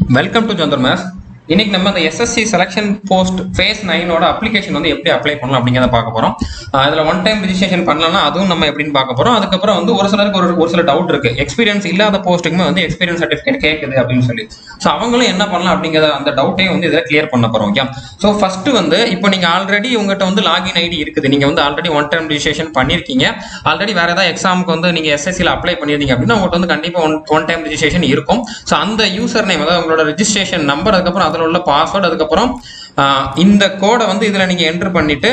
welcome to Jantar maze இன்னைக்கு நம்ம இந்த எஸ்எஸ்சி செலெக்ஷன் போஸ்ட் ஃபேஸ் நைனோட அப்ளிகேஷன் வந்து எப்படி அப்ளை பண்ணலாம் அப்படிங்கிறத பார்க்க போறோம் ஆஹ் இதுல ஒன் டைம் ரிஜிஸ்ட்ரேஷன் பண்ணலாம்னா அதுவும் நம்ம எப்படின்னு பார்க்க போறோம் அதுக்கப்புறம் வந்து ஒரு சிலருக்கு ஒரு ஒரு சில டவுட் இருக்கு எக்ஸ்பீரியன்ஸ் இல்லாத போஸ்ட்டுக்குமே வந்து எக்ஸ்பீரியன்ஸ் சர்டிஃபிகேட் கேட்குது அப்படின்னு சொல்லி ஸோ அவங்களும் என்ன பண்ணலாம் அப்படிங்கிற அந்த டவுட்டையும் வந்து இதில் கிளியர் பண்ண போறோம் ஓகே ஸோ ஃபர்ஸ்ட் வந்து இப்போ நீங்க ஆல்ரெடி உங்ககிட்ட வந்து லாகின் ஐடி இருக்குது நீங்க வந்து ஆல்ரெடி ஒன் டைம் ரிஜிஸ்ட்ரேஷன் பண்ணிருக்கீங்க ஆல்ரெடி வேற ஏதாவது எக்ஸாமுக்கு வந்து நீங்க எஸ்எஸ்சியில் அப்ளை பண்ணியிருந்தீங்க அப்படின்னா உங்கள்கிட்ட வந்து கண்டிப்பா ஒன் ஒன் டைம் ரிஜிஸ்ட்ரேஷன் இருக்கும் ஸோ அந்த யூசர் நேம் அதாவது உங்களோட ரிஜிஸ்ட்ரேஷன் நம்பர் அதுக்கப்புறம் அதில் உள்ள பாஸ்வேர்டு அதுக்கப்புறம் ஆஹ், இந்த கோடை வந்து இதுல நீங்க என்டர் பண்ணிட்டு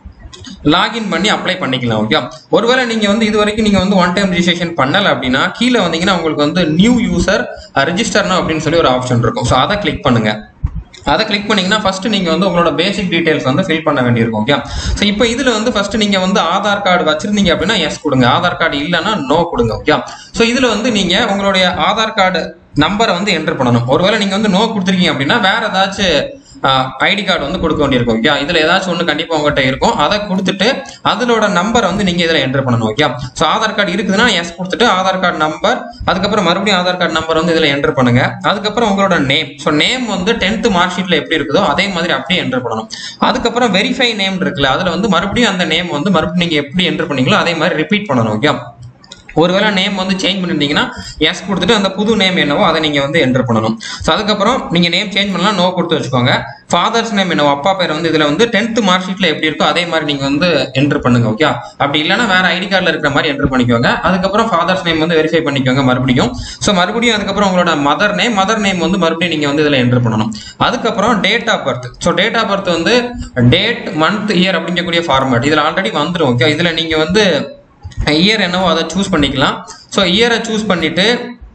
லாகின் பண்ணி அப்ளை பண்ணிக்கலாம் ஓகே ஒருவேளை நீங்க வந்து இது வரைக்கும் நீங்க வந்து ஒன் டைம் ரிஜிஸ்ட்ரேஷன் பண்ணல அப்படின்னா கீழே வந்தீங்கன்னா உங்களுக்கு வந்து நியூ யூசர் ரிஜிஸ்டர்னு அப்படின்னு சொல்லி ஒரு ஆப்ஷன் இருக்கும் ஸோ அதை கிளிக் பண்ணுங்க அதை கிளிக் பண்ணீங்கன்னா ஃபர்ஸ்ட் நீங்க வந்து உங்களோட பேசிக் டீடைல்ஸ் வந்து ஃபில் பண்ண வேண்டியிருக்கும் ஓகே ஸோ இப்போ இதுல வந்து ஃபர்ஸ்ட் நீங்க வந்து ஆதார் கார்டு வச்சிருந்தீங்க அப்படின்னா எஸ் கொடுங்க ஆதார் கார்டு இல்லைன்னா நோ கொடுங்க ஓகே ஸோ இதுல வந்து நீங்க உங்களுடைய ஆதார் கார்டு நம்பரை வந்து என்டர் பண்ணணும் ஒருவேளை நீங்க வந்து நோ கொடுத்துருக்கீங்க அப்படின்னா வேற ஏதாச்சும் ஐடி கார்டு வந்து கொடுக்க வேண்டியிருக்கும் ஓகே இதுல ஏதாச்சும் ஒன்று கண்டிப்பா உங்ககிட்ட இருக்கும் அதை கொடுத்துட்டு அதோட நம்பரை வந்து நீங்க இதுல என்டர் பண்ணணும் ஓகே ஸோ ஆதார் கார்டு இருக்குதுன்னா எஸ் கொடுத்துட்டு ஆதார் கார்டு நம்பர் அதுக்கப்புறம் மறுபடியும் ஆதார் கார்டு நம்பர் வந்து இதுல என்டர் பண்ணுங்க அதுக்கப்புறம் உங்களோட நேம் ஸோ நேம் வந்து டென்த் மார்க் ஷீட்ல எப்படி இருக்குதோ அதே மாதிரி அப்படியே என்டர் பண்ணணும் அதுக்கப்புறம் வெரிஃபை நேம் இருக்குல்ல அதுல வந்து மறுபடியும் அந்த நேம் வந்து மறுபடியும் நீங்க எப்படி என்டர் பண்ணீங்களோ அதே மாதிரி ரிப்பீட் பண்ணணும் ஓகே ஒருவேளை நேம் வந்து சேஞ்ச் பண்ணிருந்தீங்கன்னா எஸ் கொடுத்துட்டு அந்த புது நேம் என்னவோ அதை நீங்க வந்து என்டர் பண்ணணும் ஸோ அதுக்கப்புறம் நீங்க நேம் சேஞ்ச் பண்ணலாம் நோ கொடுத்து வச்சுக்கோங்க ஃபாதர்ஸ் நேம் என்னவோ அப்பா பேர் வந்து இதுல வந்து டென்த் மார்க் ஷீட்ல எப்படி இருக்கோ அதே மாதிரி நீங்க வந்து என்டர் பண்ணுங்க ஓகே அப்படி இல்லைன்னா வேற ஐடி கார்டில் இருக்கிற மாதிரி என்டர் பண்ணிக்கோங்க அதுக்கப்புறம் ஃபாதர்ஸ் நேம் வந்து வெரிஃபை பண்ணிக்கோங்க மறுபடியும் ஸோ மறுபடியும் அதுக்கப்புறம் உங்களோட மதர் நேம் மதர் நேம் வந்து மறுபடியும் நீங்க வந்து இதுல என்டர் பண்ணணும் அதுக்கப்புறம் date of birth so date of birth வந்து டேட் மந்த் இயர் அப்படிங்கக்கூடிய ஃபார்மேட் இதுல ஆல்ரெடி வந்துடும் ஓகே இதுல நீங்க வந்து இயர் என்னவோ அதை சூஸ் பண்ணிக்கலாம் ஸோ இயரை சூஸ் பண்ணிட்டு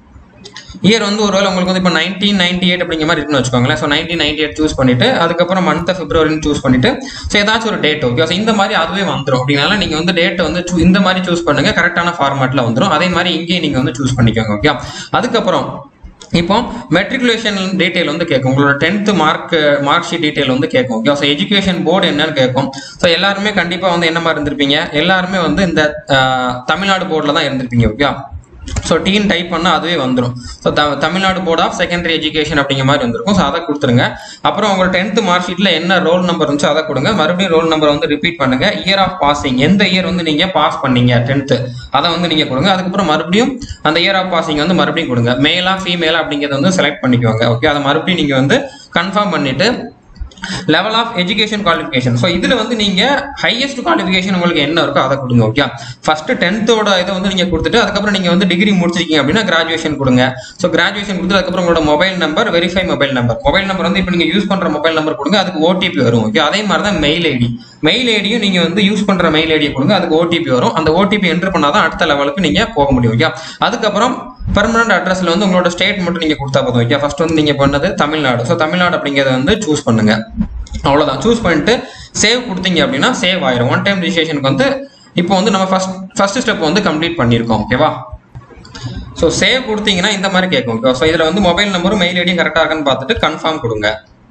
இயர் வந்து ஒருவேளை உங்களுக்கு வந்து இப்போ நைன்டீன் நைன்டி எயிட் அப்படிங்கிற மாதிரி இருக்குன்னு வச்சுக்கோங்களேன் so nineteen ninety eight choose பண்ணிட்டு அதுக்கப்புறம் மந்த் பிப்ரவரின்னு சூஸ் பண்ணிட்டு ஸோ ஏதாச்சும் ஒரு டேட் ஓகே ஸோ இந்த மாதிரி அதுவே வந்துடும் அப்படினால நீங்கள் வந்து டேட்டை வந்து choo- இந்த மாதிரி சூஸ் பண்ணுங்க கரெக்டான ஃபார்மேட்டில் வந்துடும் அதே மாதிரி இங்கேயும் நீங்கள் வந்து சூஸ் பண்ணிக்கோங்க ஓகே அதுக்கப்புறம் இப்போ மெட்ரிகுலேஷன் டீடைல் வந்து கேட்கும் உங்களோட tenth mark mark sheet detail வந்து கேட்கும் ஓகே ஸோ எஜுகேஷன் போர்டு என்னன்னு கேட்கும் ஸோ எல்லாருமே கண்டிப்பாக வந்து என்ன மாதிரி இருந்திருப்பீங்க எல்லாருமே வந்து இந்த ஆஹ், தமிழ்நாடு போர்டில் தான் இருந்திருப்பீங்க ஓகே ஸோ டீன் டைப் பண்ணால் அதுவே வந்துடும் so the Tamil Nadu board of secondary education அப்படிங்கிற மாதிரி வந்திருக்கும் ஸோ அதை கொடுத்துருங்க அப்புறம் உங்களோட டென்த் மார்க் ஷீட்டில் என்ன ரோல் நம்பர் இருந்துச்சோ அதை கொடுங்க மறுபடியும் ரோல் நம்பர் வந்து ரிப்பீட் பண்ணுங்க இயர் ஆஃப் பாசிங் எந்த இயர் வந்து நீங்கள் பாஸ் பண்ணீங்க டென்த்து அதை வந்து நீங்கள் கொடுங்க அதுக்கப்புறம் மறுபடியும் அந்த இயர் ஆஃப் பாசிங் வந்து மறுபடியும் கொடுங்க மேலா ஃபீமேலா அப்படிங்கிறத வந்து செலக்ட் பண்ணிக்கோங்க ஓகே அதை மறுபடியும் நீங்கள் வந்து கன்ஃபார்ம் பண்ணிட்டு level of education qualification so இதில் வந்து நீங்கள் ஹையஸ்ட் குவாலிஃபிகேஷன் உங்களுக்கு என்ன இருக்கோ அதை கொடுங்க ஓகே ஃபர்ஸ்ட் டென்த்தோட இதை வந்து நீங்கள் கொடுத்துட்டு அதுக்கப்புறம் நீங்கள் வந்து டிகிரி முடிச்சிருக்கீங்க அப்படின்னா கிராஜுவேஷன் கொடுங்க ஸோ கிராஜுவேஷன் கொடுத்து அதுக்கப்புறம் உங்களோட mobile number verify mobile number mobile number வந்து இப்போ நீங்கள் யூஸ் பண்ணுற மொபைல் நம்பர் கொடுங்க அதுக்கு ஓடிபி வரும் ஓகே அதே மாதிரி தான் மெயில் ஐடி மெயில் ஐடியும் நீங்கள் வந்து யூஸ் பண்ணுற மெயில் ஐடியை கொடுங்க அதுக்கு ஓடிபி வரும் அந்த ஓடிபி என்டர் பண்ணால் தான் அடுத்த லெவலுக்கு நீங்கள் போக முடியும் ஓகே அதுக்கப்புறம் பெர்மனன்ட் அட்ரஸ்ல வந்து உங்களோட ஸ்டேட் மட்டும் நீங்க கொடுத்தா போதும் ஓகே ஃபர்ஸ்ட் வந்து நீங்க பண்ணது தமிழ்நாடு ஸோ தமிழ்நாடு அப்படிங்கறத வந்து சூஸ் பண்ணுங்க அவ்வளவுதான் சூஸ் பண்ணிட்டு சேவ் கொடுத்தீங்க அப்படின்னா சேவ் ஆயிரும் ஒன் டைம் ரிஜிஸ்ட்ரேஷனுக்கு வந்து இப்போ வந்து நம்ம ஃபர்ஸ்ட் ஃபர்ஸ்ட் ஸ்டெப் வந்து கம்ப்ளீட் பண்ணியிருக்கோம் ஓகேவா ஸோ சேவ் கொடுத்தீங்கன்னா இந்த மாதிரி கேட்கும் ஸோ இதில் வந்து மொபைல் நம்பரும் மெயில் ஐடியும் கரெக்டாக இருக்குன்னு பார்த்துட்டு கன்ஃபார்ம் கொடுங்க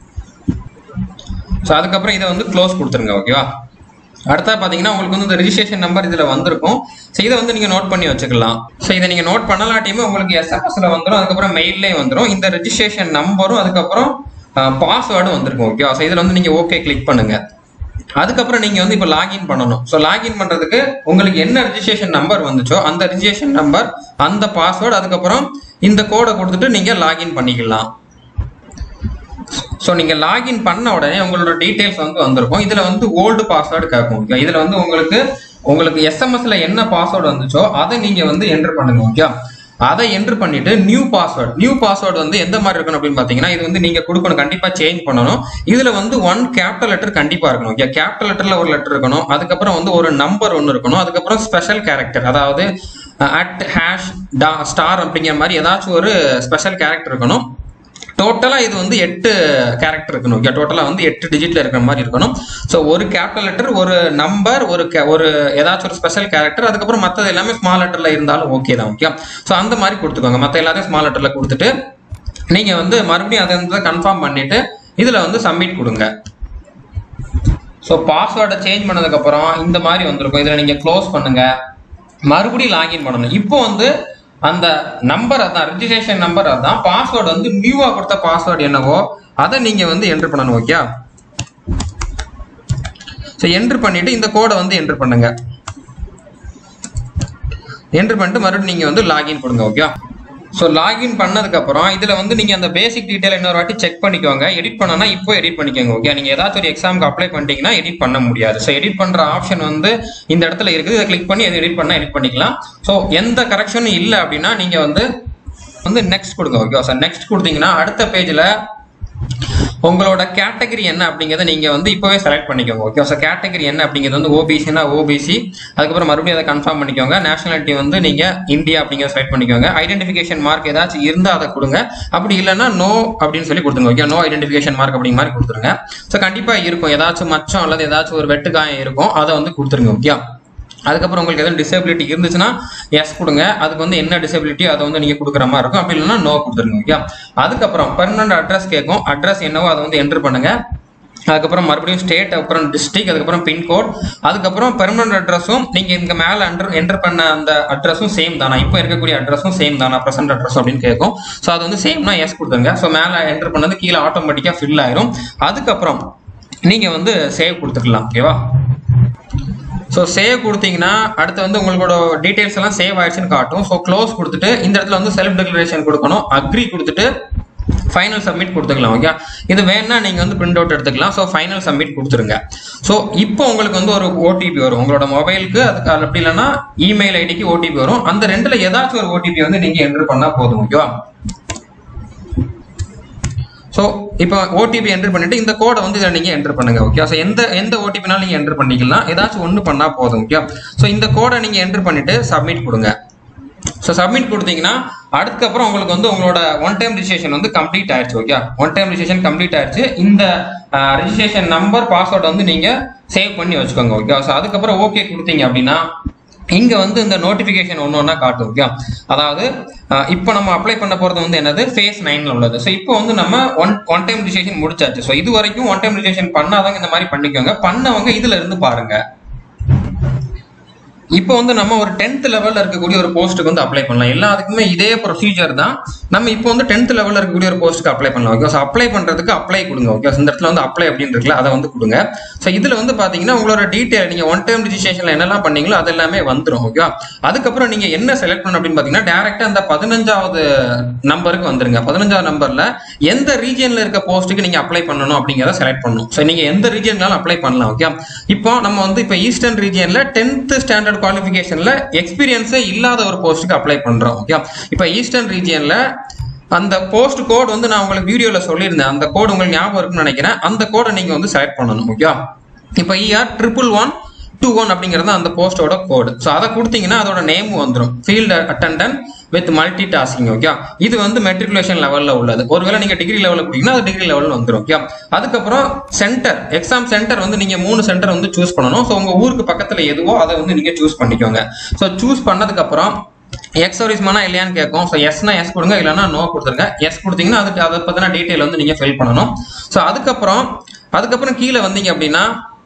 ஸோ அதுக்கப்புறம் இதை வந்து க்ளோஸ் கொடுத்துருங்க ஓகேவா அடுத்தா பார்த்தீங்கன்னா உங்களுக்கு வந்து இந்த ரிஜிஸ்ட்ரேஷன் நம்பர் இதில் வந்திருக்கும் ஸோ இதை வந்து நீங்கள் நோட் பண்ணி வச்சுக்கலாம் ஸோ இதை நீங்கள் நோட் பண்ணலாட்டியுமே உங்களுக்கு எஸ்எம்எஸ்ல வந்துடும் அதுக்கப்புறம் மெயிலே வந்துடும் இந்த ரிஜிஸ்ட்ரேஷன் நம்பரும் அதுக்கப்புறம் பாஸ்வேர்டும் வந்திருக்கும் ஓகே ஸோ இதில் வந்து நீங்கள் ஓகே கிளிக் பண்ணுங்க அதுக்கப்புறம் நீங்க வந்து இப்போ லாகின் பண்ணணும் ஸோ லாகின் பண்றதுக்கு உங்களுக்கு என்ன ரிஜிஸ்ட்ரேஷன் நம்பர் வந்துச்சோ அந்த ரிஜிஸ்ட்ரேஷன் நம்பர் அந்த பாஸ்வேர்டு அதுக்கப்புறம் இந்த கோடை கொடுத்துட்டு நீங்க லாகின் பண்ணிக்கலாம் ஸோ நீங்க லாகின் பண்ண உடனே உங்களோட டீடைல்ஸ் வந்து வந்திருக்கும் இதுல வந்து ஓல்டு பாஸ்வேர்டு கேட்கும் ஓகே இதுல வந்து உங்களுக்கு உங்களுக்கு எஸ்எம்எஸ்ல என்ன பாஸ்வேர்டு வந்துச்சோ அதை நீங்க வந்து என்டர் பண்ணுங்க ஓகே அதை என்டர் பண்ணிட்டு நியூ பாஸ்வேர்டு நியூ பாஸ்வேர்டு வந்து எந்த மாதிரி இருக்கணும் அப்படின்னு பாத்தீங்கன்னா இது வந்து நீங்க கொடுக்கணும் கண்டிப்பா சேஞ்ச் பண்ணணும் இதுல வந்து ஒன் கேபிட்டல் லெட்டர் கண்டிப்பா இருக்கணும் ஓகே கேபிட்டல் லெட்டர்ல ஒரு லெட்டர் இருக்கணும் அதுக்கப்புறம் வந்து ஒரு நம்பர் ஒன்று இருக்கணும் அதுக்கப்புறம் ஸ்பெஷல் கேரக்டர் அதாவது அட் ஹேஷ் டா ஸ்டார் அப்படிங்கிற மாதிரி ஏதாச்சும் ஒரு ஸ்பெஷல் கேரக்டர் இருக்கணும் டோட்டலா இது வந்து எட்டு கேரக்டர் இருக்கணும் ஓகே டோட்டலா வந்து எட்டு டிஜிட்ல இருக்கிற மாதிரி இருக்கணும் ஸோ ஒரு கேபிட்டல் லெட்டர் ஒரு நம்பர் ஒரு ca- ஒரு ஏதாச்சும் ஒரு ஸ்பெஷல் கேரக்டர் அதுக்கப்புறம் மற்றது எல்லாமே ஸ்மால் லெட்டர்ல இருந்தாலும் ஓகே தான் ஓகே ஸோ அந்த மாதிரி கொடுத்துக்கோங்க மற்ற எல்லாத்தையும் ஸ்மால் லெட்டர்ல கொடுத்துட்டு நீங்க வந்து மறுபடியும் அதை வந்து கன்ஃபார்ம் பண்ணிட்டு இதுல வந்து சப்மிட் கொடுங்க ஸோ பாஸ்வேர்டை சேஞ்ச் பண்ணதுக்கப்புறம் இந்த மாதிரி வந்திருக்கும் இதில் நீங்கள் க்ளோஸ் பண்ணுங்க மறுபடியும் லாகின் பண்ணணும் இப்போ வந்து அந்த நம்பர் அதான் ரெஜிஸ்ட்ரேஷன் நம்பர் அதான் பாஸ்வேர்டு வந்து நியூவா கொடுத்த பாஸ்வேர்டு என்னவோ அதை நீங்க வந்து என்டர் பண்ணணும் ஓகே ஸோ என்ட்ரு பண்ணிட்டு இந்த கோடை வந்து என்ட்ரு பண்ணுங்க என்ட்ரு பண்ணிட்டு மறுபடியும் நீங்க வந்து லாகின் கொடுங்க ஓகே ஸோ லாகின் பண்ணதுக்கப்புறம் இதில் வந்து நீங்கள் அந்த பேசிக் டீட்டெயில் இன்னொரு வாட்டி செக் பண்ணிக்கோங்க எடிட் பண்ணனா இப்போ எடிட் பண்ணிக்கோங்க ஓகே நீங்கள் ஏதாச்சும் ஒரு எக்ஸாமுக்கு அப்ளை பண்ணிட்டீங்கன்னா எடிட் பண்ண முடியாது ஸோ எடிட் பண்ணுற ஆப்ஷன் வந்து இந்த இடத்துல இருக்குது இதை கிளிக் பண்ணி எது எடிட் பண்ணால் எடிட் பண்ணிக்கலாம் ஸோ எந்த கரெக்ஷனும் இல்லை அப்படின்னா நீங்கள் வந்து வந்து நெக்ஸ்ட் கொடுங்க ஓகே சார் நெக்ஸ்ட் கொடுத்தீங்கன்னா அடுத்த பேஜில் உங்களோட கேட்டகரி என்ன அப்படிங்கிறத நீங்க வந்து இப்போவே செலக்ட் பண்ணிக்கோங்க ஓகே சார் கேட்டகரி என்ன அப்படிங்கிறது வந்து ஓபிசினா ஓபிசி அதுக்கப்புறம் மறுபடியும் அதை கன்ஃபார்ம் பண்ணிக்கோங்க நேஷனாலிட்டி வந்து நீங்க இந்தியா அப்படிங்கிறத செலக்ட் பண்ணிக்கோங்க ஐடென்டிஃபிகேஷன் மார்க் ஏதாச்சும் இருந்தால் அதை கொடுங்க அப்படி இல்லைன்னா நோ அப்படின்னு சொல்லி கொடுத்துருங்க ஓகே நோ ஐடென்டிஃபிகேஷன் மார்க் அப்படிங்கிற மாதிரி கொடுத்துருங்க ஸோ கண்டிப்பா இருக்கும் ஏதாச்சும் மச்சம் அல்லது ஏதாச்சும் ஒரு வெட்டுக்காயம் இருக்கும் அதை வந்து கொடுத்துருங்க ஓகே அதுக்கப்புறம் உங்களுக்கு எதுவும் டிசபிலிட்டி இருந்துச்சுன்னா எஸ் கொடுங்க அதுக்கு வந்து என்ன டிசபிலிட்டி அதை வந்து நீங்க கொடுக்குற மாதிரி இருக்கும் அப்படி இல்லைன்னா நோ கொடுத்துருங்க ஓகே அதுக்கப்புறம் பெர்மனன்ட் அட்ரஸ் கேட்கும் அட்ரஸ் என்னவோ அதை வந்து என்டர் பண்ணுங்க அதுக்கப்புறம் மறுபடியும் ஸ்டேட் அப்புறம் டிஸ்ட்ரிக்ட் அதுக்கப்புறம் பின்கோட் அதுக்கப்புறம் பெர்மனன்ட் அட்ரஸும் நீங்க இங்க மேல அண்டர் என்டர் பண்ண அந்த அட்ரஸும் சேம் தானா இப்போ இருக்கக்கூடிய அட்ரஸும் சேம் தானா ப்ரெசென்ட் அட்ரஸ் அப்படின்னு கேட்கும் ஸோ அது வந்து சேம்னா எஸ் கொடுத்துருங்க ஸோ மேல என்டர் பண்ணது கீழே ஆட்டோமேட்டிக்கா ஃபில் ஆயிரும் அதுக்கப்புறம் நீங்க வந்து சேவ் கொடுத்துக்கலாம் ஓகேவா ஸோ சேவ் கொடுத்தீங்கன்னா அடுத்து வந்து உங்களோட டீடைல்ஸ் எல்லாம் சேவ் ஆயிடுச்சுன்னு காட்டும் ஸோ க்ளோஸ் கொடுத்துட்டு இந்த இடத்துல வந்து செல்ஃப் டிக்ளரேஷன் கொடுக்கணும் அக்ரி கொடுத்துட்டு ஃபைனல் சப்மிட் கொடுத்துக்கலாம் ஓகே இது வேணா நீங்க வந்து பிரிண்ட் அவுட் எடுத்துக்கலாம் ஸோ ஃபைனல் சப்மிட் கொடுத்துருங்க ஸோ இப்போ உங்களுக்கு வந்து ஒரு ஓடிபி வரும் உங்களோட மொபைலுக்கு அதுக்கு அப்படி இல்லைன்னா இமெயில் ஐடிக்கு ஓடிபி வரும் அந்த ரெண்டுல ஏதாச்சும் ஒரு ஓடிபி வந்து நீங்க என்டர் பண்ணா போதும் ஓகேவா ஸோ இப்போ ஓடிபி என்டர் பண்ணிட்டு இந்த கோடை வந்து இதில் நீங்கள் என்டர் பண்ணுங்க ஓகே ஸோ எந்த எந்த ஓடிபினாலும் நீங்கள் என்டர் பண்ணிக்கலாம் ஏதாச்சும் ஒன்று பண்ணால் போதும் ஓகே ஸோ இந்த கோடை நீங்கள் என்டர் பண்ணிட்டு சப்மிட் கொடுங்க ஸோ சப்மிட் கொடுத்தீங்கன்னா அதுக்கப்புறம் உங்களுக்கு வந்து உங்களோட ஒன் டைம் ரிஜிஸ்ட்ரேஷன் வந்து கம்ப்ளீட் ஆயிடுச்சு okay one time registration complete ஆயிடுச்சு இந்த ரிஜிஸ்ட்ரேஷன் நம்பர் பாஸ்வேர்ட் வந்து நீங்க சேவ் பண்ணி வச்சுக்கோங்க ஓகே ஸோ அதுக்கப்புறம் ஓகே கொடுத்தீங்க அப்படின்னா இங்க வந்து இந்த நோட்டிபிகேஷன் ஒன்று ஒன்றா காட்டும் ஓகே அதாவது அஹ், இப்போ நம்ம அப்ளை பண்ண போறது வந்து என்னது ஃபேஸ் நைன்ல உள்ளது ஸோ இப்போ வந்து நம்ம ஒன் ஒன் டைம் ரிஜிஸ்ட்ரேஷன் முடிச்சாச்சு ஸோ இது வரைக்கும் ஒன் டைம் ரிஜிஸ்ட்ரேஷன் பண்ணாதவங்க இந்த மாதிரி பண்ணிக்கோங்க பண்ணவங்க இதுல இருந்து பாருங்க இப்போ வந்து நம்ம ஒரு டென்த் லெவல்ல இருக்கக்கூடிய ஒரு போஸ்ட்டுக்கு வந்து அப்ளை பண்ணலாம் எல்லாத்துக்குமே இதே ப்ரொசீஜர் தான் நம்ம இப்போ வந்து டென்த் லெவல்ல இருக்கக்கூடிய ஒரு போஸ்ட்டுக்கு அப்ளை பண்ணலாம் ஓகே ஸோ அப்ளை பண்றதுக்கு அப்ளை கொடுங்க ஓகே இந்த இடத்துல வந்து அப்ளை அப்படின்னு இருக்குல்ல அதை வந்து கொடுங்க ஸோ இதுல வந்து பாத்தீங்கன்னா உங்களோட டீடைல் நீங்க ஒன் டைம் ரிஜிஸ்ட்ரேஷன்ல என்னெல்லாம் பண்ணீங்களோ அது எல்லாமே வந்துடும் ஓகே அதுக்கப்புறம் நீங்க என்ன செலக்ட் பண்ணணும் அப்படின்னு பாத்தீங்கன்னா டேரக்டா அந்த பதினஞ்சாவது நம்பருக்கு வந்துருங்க பதினஞ்சாவது நம்பர்ல எந்த ரீஜியன்ல இருக்க போஸ்ட்டுக்கு நீங்க அப்ளை பண்ணணும் அப்படிங்கிறத செலக்ட் பண்ணணும் ஸோ நீங்க எந்த ரீஜியன்னாலும் அப்ளை பண்ணலாம் ஓகே இப்போ நம்ம வந்து இப்போ ஈஸ்டர்ன் ரீஜியன்ல டென்த் ஸ்டாண்டர்ட் குவாலிஃபிகேஷன்ல எக்ஸ்பீரியன்ஸே இல்லாத ஒரு போஸ்ட்டுக்கு அப்ளை பண்றோம் ஓகே இப்போ ஈஸ்டர்ன் ரீஜியன்ல அந்த போஸ்ட் கோட் வந்து நான் உங்களுக்கு வீடியோல சொல்லியிருந்தேன் அந்த கோட் உங்களுக்கு ஞாபகம் இருக்குன்னு நினைக்கிறேன் அந்த கோடை நீங்க வந்து செலக்ட் பண்ணணும் ஓகே இப்போ ER triple one two one அப்படிங்கிறது அந்த போஸ்டோட கோடு ஸோ அதை கொடுத்தீங்கன்னா அதோட நேம் வந்துடும் field attendant with multi tasking okay இது வந்து மெட்ரிகுலேஷன் லெவல்ல உள்ளது ஒருவேளை நீங்க டிகிரி லெவலில் கொடுத்தீங்கன்னா அது டிகிரி லெவலில் வந்துடும் ஓகே அதுக்கப்புறம் சென்டர் எக்ஸாம் சென்டர் வந்து நீங்க மூணு சென்டர் வந்து சூஸ் பண்ணணும் ஸோ உங்க ஊருக்கு பக்கத்துல எதுவோ அதை வந்து நீங்க சூஸ் பண்ணிக்கோங்க ஸோ சூஸ் பண்ணதுக்கு அப்புறம் எக்ஸ் சர்வீஸ்மானா இல்லையான்னு கேட்கும் ஸோ எஸ்னா எஸ் கொடுங்க இல்லைன்னா நோ கொடுத்துருங்க எஸ் கொடுத்தீங்கன்னா அதுக்கு அதை பற்றின டீட்டெயில் வந்து நீங்கள் ஃபில் பண்ணணும் ஸோ அதுக்கப்புறம் அதுக்கப்புறம் கீழே வந்தீங்க அப்படின்னா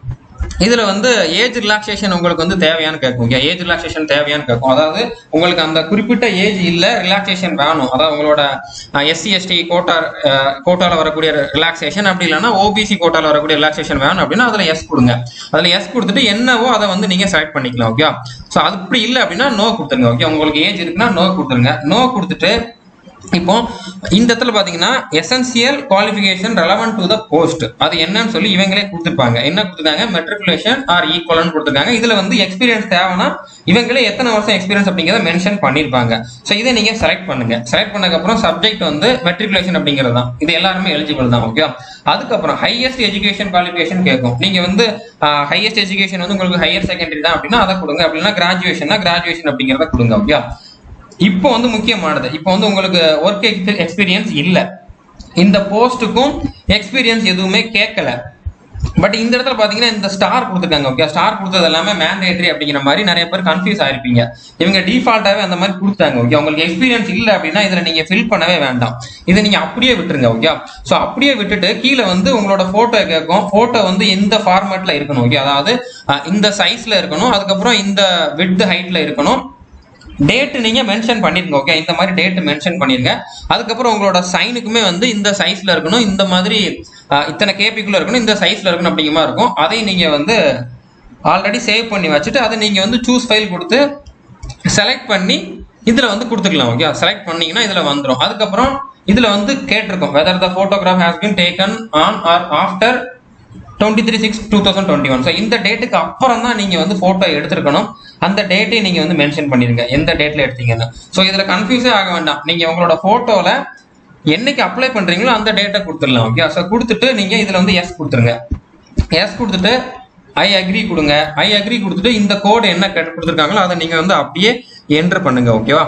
இதுல வந்து ஏஜ் ரிலாக்ஸேஷன் உங்களுக்கு வந்து தேவையான்னு கேட்கும் ஏஜ் ரிலாக்ஸேஷன் தேவையான்னு கேட்கும் அதாவது உங்களுக்கு அந்த குறிப்பிட்ட ஏஜ் இல்ல ரிலாக்ஸேஷன் வேணும் அதாவது உங்களோட எஸ்சி எஸ்டி கோட்டா கோட்டால வரக்கூடிய ரிலாக்ஸேஷன் அப்படி இல்லைன்னா ஓபிசி கோட்டால வரக்கூடிய ரிலாக்ஸேஷன் வேணும் அப்படின்னா அதுல எஸ் கொடுங்க அதுல எஸ் கொடுத்துட்டு என்னவோ அதை வந்து நீங்க செலக்ட் பண்ணிக்கலாம் ஓகே ஸோ அது இப்படி இல்லை அப்படின்னா நோ கொடுத்துருங்க ஓகே உங்களுக்கு ஏஜ் இருக்குன்னா நோ கொடுத்துருங்க நோ கொடுத்துட்டு இப்போ இந்த இடத்துல பாத்தீங்கன்னா essential qualification relevant to the post அது என்னன்னு சொல்லி இவங்களே கொடுத்துருப்பாங்க என்ன கொடுத்துருக்காங்க மெட்ரிகுலேஷன் ஆர் ஈக்குவல்னு கொடுத்துருக்காங்க இதுல வந்து எக்ஸ்பீரியன்ஸ் தேவைன்னா இவங்களே எத்தனை வருஷம் எக்ஸ்பீரியன்ஸ் அப்படிங்கிறத மென்ஷன் பண்ணிருப்பாங்க ஸோ இதை நீங்க செலக்ட் பண்ணுங்க செலக்ட் பண்ணதுக்கப்புறம் சப்ஜெக்ட் வந்து மெட்ரிகுலேஷன் அப்படிங்கிறது தான் இது எல்லாருமே எலிஜிபிள் தான் ஓகே அதுக்கப்புறம் ஹையஸ்ட் எஜுகேஷன் குவாலிஃபிகேஷன் கேட்கும் நீங்க வந்து ஹையஸ்ட் எஜுகேஷன் வந்து உங்களுக்கு ஹையர் செகண்டரி தான் அப்படின்னா அதை கொடுங்க அப்படின்னா கிராஜுவேஷன்னா கிராஜுவேஷன் அப்படிங்கிறத கொடுங்க ஓகே இப்போ வந்து முக்கியமானது இப்போ வந்து உங்களுக்கு ஒர்க் எக்ஸ்பீரியன்ஸ் இல்ல இந்த போஸ்ட்டுக்கும் எக்ஸ்பீரியன்ஸ் எதுவுமே கேட்கல பட் இந்த இடத்துல பாத்தீங்கன்னா இந்த ஸ்டார் கொடுத்துருக்காங்க ஓகே ஸ்டார் கொடுத்தது எல்லாமே மேண்டேட்டரி அப்படிங்கிற மாதிரி நிறைய பேர் கன்ஃபியூஸ் ஆயிருப்பீங்க இவங்க டிஃபால்ட்டாவே அந்த மாதிரி கொடுத்தாங்க ஓகே உங்களுக்கு எக்ஸ்பீரியன்ஸ் இல்ல அப்படின்னா இதுல நீங்க ஃபில் பண்ணவே வேண்டாம் இதை நீங்க அப்படியே விட்டுருங்க ஓகே ஸோ அப்படியே விட்டுட்டு கீழே வந்து உங்களோட போட்டோ கேட்கும் போட்டோ வந்து இந்த ஃபார்மேட்ல இருக்கணும் ஓகே அதாவது அஹ், இந்த சைஸ்ல இருக்கணும் அதுக்கப்புறம் இந்த வித் ஹைட்ல இருக்கணும் டேட் நீங்க மென்ஷன் பண்ணிருங்க ஓகே இந்த மாதிரி டேட் மென்ஷன் பண்ணிருங்க அதுக்கப்புறம் உங்களோட சைனுக்குமே வந்து இந்த சைஸ்ல இருக்கணும் இந்த மாதிரி அஹ், இத்தனை கேபிக்குள்ள இருக்கணும் இந்த சைஸ்ல இருக்கணும் அப்படிங்கிற மாதிரி இருக்கும் அதை நீங்க வந்து ஆல்ரெடி சேவ் பண்ணி வச்சுட்டு அதை நீங்க வந்து சூஸ் ஃபைல் கொடுத்து செலக்ட் பண்ணி இதுல வந்து கொடுத்துக்கலாம் ஓகே செலக்ட் பண்ணீங்கன்னா இதுல வந்துடும் அதுக்கப்புறம் இதுல வந்து கேட்டிருக்கோம் whether the photograph has been taken on or after twenty three six two thousand twenty one so இந்த டேட்டுக்கு அப்புறம் தான் நீங்கள் வந்து ஃபோட்டோ எடுத்திருக்கணும் அந்த டேட்டையும் நீங்கள் வந்து மென்ஷன் பண்ணிருங்க எந்த டேட்டில் எடுத்தீங்கன்னு ஸோ இதில் கன்ஃபியூஸே ஆக வேண்டாம் நீங்கள் உங்களோட ஃபோட்டோவில் என்னைக்கு அப்ளை பண்ணுறீங்களோ அந்த டேட்டை கொடுத்துடலாம் ஓகே ஸோ கொடுத்துட்டு நீங்கள் இதில் வந்து எஸ் கொடுத்துருங்க எஸ் கொடுத்துட்டு ஐ அக்ரி கொடுங்க ஐ அக்ரி கொடுத்துட்டு இந்த கோடு என்ன கேட்டு கொடுத்துருக்காங்களோ அதை நீங்கள் வந்து அப்படியே என்ட்ரு பண்ணுங்க ஓகேவா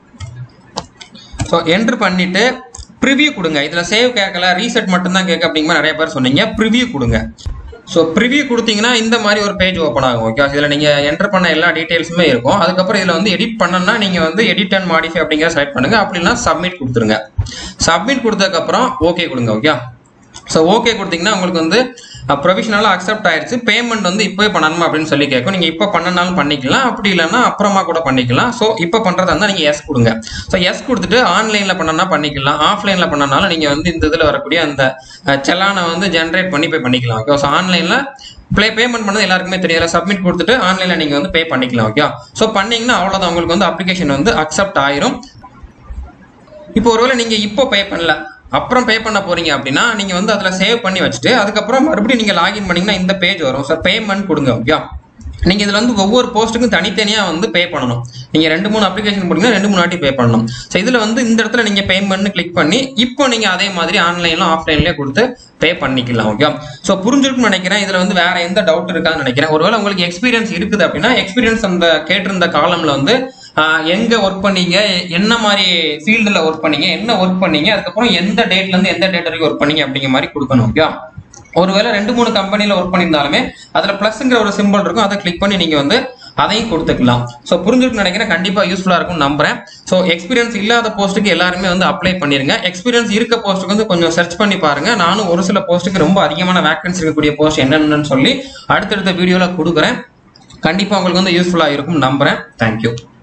ஸோ என்ட்ரு பண்ணிட்டு ப்ரிவ்யூ கொடுங்க இதில் சேவ் கேட்கல ரீசெட் மட்டும்தான் கேட்க அப்படிங்கிற மாதிரி நிறைய பேர் சொன்னீங்க ப்ரிவ்யூ கொடுங்க ஸோ ப்ரிவ்யூ கொடுத்தீங்கன்னா இந்த மாதிரி ஒரு பேஜ் ஓப்பன் ஆகும் ஓகே இதில் நீங்கள் என்டர் பண்ண எல்லா டீட்டெயில்ஸுமே இருக்கும் அதுக்கப்புறம் இதில் வந்து எடிட் பண்ணணும்னா நீங்கள் வந்து எடிட் அண்ட் மாடிஃபை அப்படிங்கிற செலக்ட் பண்ணுங்க அப்படின்னா சப்மிட் கொடுத்துருங்க சப்மிட் கொடுத்ததுக்கப்புறம் ஓகே கொடுங்க ஓகே ஸோ ஓகே கொடுத்தீங்கன்னா உங்களுக்கு வந்து ப்ரொவிஷனலாக அக்செப்ட் ஆயிடுச்சு பேமெண்ட் வந்து இப்போவே பண்ணணுமா அப்படின்னு சொல்லி கேட்கும் நீங்கள் இப்போ பண்ணனாலும் பண்ணிக்கலாம் அப்படி இல்லைன்னா அப்புறமா கூட பண்ணிக்கலாம் ஸோ இப்போ பண்ணுறதா இருந்தால் நீங்கள் எஸ் கொடுங்க ஸோ எஸ் கொடுத்துட்டு ஆன்லைனில் பண்ணனா பண்ணிக்கலாம் ஆஃப்லைனில் பண்ணனாலும் நீங்கள் வந்து இந்த இதில் வரக்கூடிய அந்த செலானை வந்து ஜென்ரேட் பண்ணி போய் பண்ணிக்கலாம் ஓகே ஸோ ஆன்லைனில் ப்ளே பேமெண்ட் பண்ணது எல்லாருக்குமே தெரியல சப்மிட் கொடுத்துட்டு ஆன்லைனில் நீங்கள் வந்து பே பண்ணிக்கலாம் ஓகே ஸோ பண்ணீங்கன்னா அவ்வளோதான் உங்களுக்கு வந்து அப்ளிகேஷன் வந்து அக்செப்ட் ஆயிரும் இப்போ ஒருவேளை நீங்க இப்போ பே பண்ணல அப்புறம் பே பண்ண போறீங்க அப்படின்னா நீங்க வந்து அதுல சேவ் பண்ணி வச்சுட்டு அதுக்கப்புறம் மறுபடியும் நீங்க லாகின் பண்ணீங்கன்னா இந்த பேஜ் வரும் சார் பேமெண்ட் கொடுங்க ஓகே நீங்க இதுல வந்து ஒவ்வொரு போஸ்ட்டுக்கும் தனித்தனியா வந்து பே பண்ணணும் நீங்க ரெண்டு மூணு அப்ளிகேஷன் போட்டீங்கன்னா ரெண்டு மூணு வாட்டி பே பண்ணணும் ஸோ இதுல வந்து இந்த இடத்துல நீங்க பேமெண்ட் கிளிக் பண்ணி இப்போ நீங்க அதே மாதிரி ஆன்லைன்ல ஆஃப்லைன்லயே கொடுத்து பே பண்ணிக்கலாம் ஓகே ஸோ புரிஞ்சிருக்கும்னு நினைக்கிறேன் இதுல வந்து வேற எந்த டவுட் இருக்காதுன்னு நினைக்கிறேன் ஒருவேளை உங்களுக்கு எக்ஸ்பீரியன்ஸ் இருக்குது அப்படின்னா எக்ஸ்பீரியன்ஸ் அந்த கேட்டிருந்த காலம்ல வந்து ஆஹ் எங்க ஒர்க் பண்ணீங்க என்ன மாதிரி ஃபீல்டில் ஒர்க் பண்ணீங்க என்ன ஒர்க் பண்ணீங்க அதுக்கப்புறம் எந்த டேட்ல இருந்து எந்த டேட் வரைக்கும் ஒர்க் பண்ணீங்க அப்படிங்கிற மாதிரி கொடுக்கணும் ஓகே ஒருவேளை ரெண்டு மூணு கம்பெனில ஒர்க் பண்ணியிருந்தாலுமே அதுல பிளஸ்ங்கிற ஒரு சிம்பிள் இருக்கும் அதை கிளிக் பண்ணி நீங்க வந்து அதையும் கொடுத்துக்கலாம் ஸோ புரிஞ்சுட்டு நினைக்கிறேன் கண்டிப்பா யூஸ்ஃபுல்லா இருக்கும் நம்புறேன் ஸோ எக்ஸ்பீரியன்ஸ் இல்லாத போஸ்ட்டுக்கு எல்லாருமே வந்து அப்ளை பண்ணிருங்க எக்ஸ்பீரியன்ஸ் இருக்க போஸ்ட்டுக்கு வந்து கொஞ்சம் சர்ச் பண்ணி பாருங்க நானும் ஒரு சில போஸ்ட்டுக்கு ரொம்ப அதிகமான வேகன்சி இருக்கக்கூடிய போஸ்ட் என்னென்னு சொல்லி அடுத்தடுத்த வீடியோல கொடுக்குறேன் கண்டிப்பா உங்களுக்கு வந்து யூஸ்ஃபுல்லா இருக்கும் நம்புறேன் தேங்க்யூ